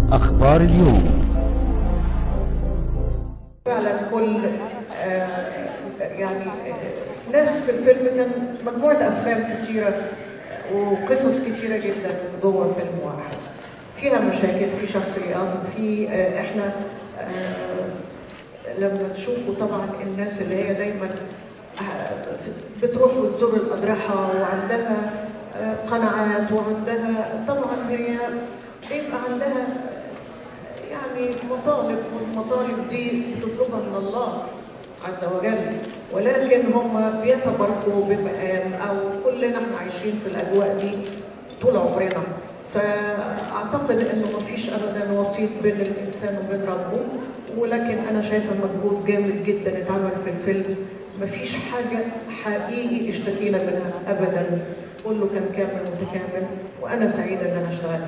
أخبار اليوم فعلا كل آه، يعني آه، ناس في الفيلم كان مجموعة أفلام كتيرة وقصص كتيرة جدا جوه فيلم واحد فيها مشاكل في شخصيات في آه، احنا آه، لما تشوفوا طبعا الناس اللي هي دايما آه، بتروح وتزور الأضرحة وعندها آه، قناعات وعندها طبعا هي بيبقى عندها يعني مطالب والمطالب دي بتطلبها من الله عز وجل ولكن هم بيتبركوا بمقام او كلنا احنا عايشين في الاجواء دي طول عمرنا فاعتقد انه ما فيش ابدا وسيط بين الانسان وبين ربه ولكن انا شايفه مجهود جامد جدا اتعمل في الفيلم ما فيش حاجه حقيقي اشتكينا منها ابدا كله كان كامل متكامل وانا سعيده ان انا اشتغلت